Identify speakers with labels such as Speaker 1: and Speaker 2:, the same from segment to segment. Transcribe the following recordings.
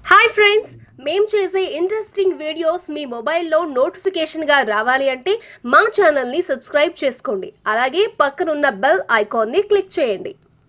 Speaker 1: hi friends మేం చేసే interesting videos మీ మొబైల్లో నోటిఫికేషన్గా రావాలి అంటే మా ఛానల్ని సబ్స్క్రైబ్ చేసుకోండి అలాగే పక్కనున్న బెల్ ఐకాన్ని క్లిక్ చేయండి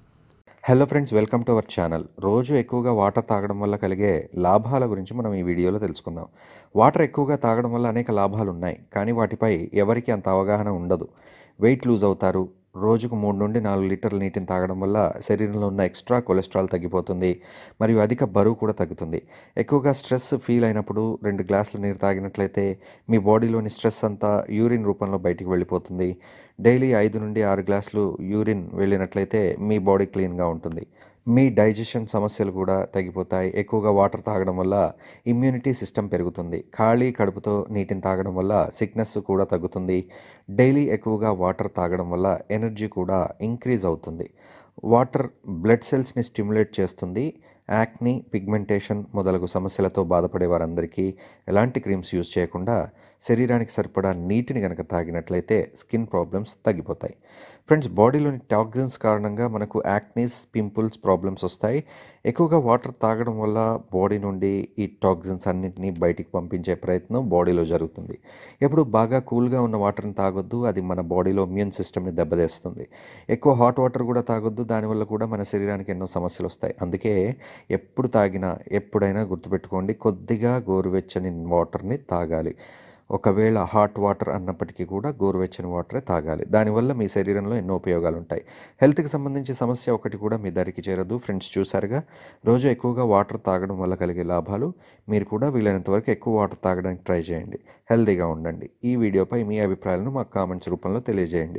Speaker 2: hello friends welcome to our channel రోజు ఎక్కువగా వాటర్ తాగడం వల్ల కలిగే లాభాల గురించి మనం ఈ వీడియోలో తెలుసుకుందాం వాటర్ ఎక్కువగా తాగడం వల్ల అనేక లాభాలు ఉన్నాయి కానీ వాటిపై ఎవరికి అంత అవగాహన ఉండదు వెయిట్ లూజ్ అవుతారు రోజుకు మూడు నుండి నాలుగు లీటర్ల నీటిని తాగడం వల్ల శరీరంలో ఉన్న ఎక్స్ట్రా కొలెస్ట్రాల్ తగ్గిపోతుంది మరియు అధిక బరువు కూడా తగ్గుతుంది ఎక్కువగా స్ట్రెస్ ఫీల్ అయినప్పుడు రెండు గ్లాసుల నీరు తాగినట్లయితే మీ బాడీలోని స్ట్రెస్ అంతా యూరిన్ రూపంలో బయటికి వెళ్ళిపోతుంది డైలీ ఐదు నుండి ఆరు గ్లాసులు యూరిన్ వెళ్ళినట్లయితే మీ బాడీ క్లీన్గా ఉంటుంది మీ డైజెషన్ సమస్యలు కూడా తగ్గిపోతాయి ఎక్కువగా వాటర్ తాగడం వల్ల ఇమ్యూనిటీ సిస్టమ్ పెరుగుతుంది ఖాళీ కడుపుతో నీటిని తాగడం వల్ల సిక్నెస్ కూడా తగ్గుతుంది డైలీ ఎక్కువగా వాటర్ తాగడం వల్ల ఎనర్జీ కూడా ఇంక్రీజ్ అవుతుంది వాటర్ బ్లడ్ సెల్స్ని స్టిమ్యులేట్ చేస్తుంది యాక్ని పిగ్మెంటేషన్ మొదలగు సమస్యలతో బాధపడే వారందరికీ ఎలాంటి క్రీమ్స్ యూజ్ చేయకుండా శరీరానికి సరిపడా నీటిని కనుక తాగినట్లయితే స్కిన్ ప్రాబ్లమ్స్ తగ్గిపోతాయి ఫ్రెండ్స్ బాడీలోని టాక్సిన్స్ కారణంగా మనకు యాక్నీస్ పింపుల్స్ ప్రాబ్లమ్స్ వస్తాయి ఎక్కువగా వాటర్ తాగడం వల్ల బాడీ నుండి ఈ టాక్సిన్స్ అన్నింటినీ బయటికి పంపించే ప్రయత్నం బాడీలో జరుగుతుంది ఎప్పుడు బాగా కూల్గా ఉన్న వాటర్ని తాగొద్దు అది మన బాడీలో ఇమ్యూన్ సిస్టమ్ని దెబ్బతీస్తుంది ఎక్కువ హాట్ వాటర్ కూడా తాగొద్దు దానివల్ల కూడా మన శరీరానికి ఎన్నో సమస్యలు వస్తాయి అందుకే ఎప్పుడు తాగినా ఎప్పుడైనా గుర్తుపెట్టుకోండి కొద్దిగా గోరువెచ్చని వాటర్ని తాగాలి ఒకవేళ హాట్ వాటర్ అన్నప్పటికీ కూడా గోరువెచ్చని వాటరే తాగాలి దానివల్ల మీ శరీరంలో ఎన్నో ఉపయోగాలు ఉంటాయి హెల్త్కి సంబంధించి సమస్య ఒకటి కూడా మీ దరికి చేరదు ఫ్రెండ్స్ చూసారుగా రోజు ఎక్కువగా వాటర్ తాగడం వల్ల కలిగే లాభాలు మీరు కూడా వీలైనంత వరకు ఎక్కువ వాటర్ తాగడానికి ట్రై చేయండి హెల్తీగా ఉండండి ఈ వీడియోపై మీ అభిప్రాయాలను మాకు కామెంట్స్ రూపంలో తెలియజేయండి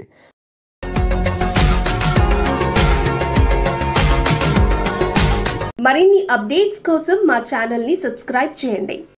Speaker 1: మరిన్ని అప్డేట్స్ కోసం మా ఛానల్ని సబ్స్క్రైబ్ చేయండి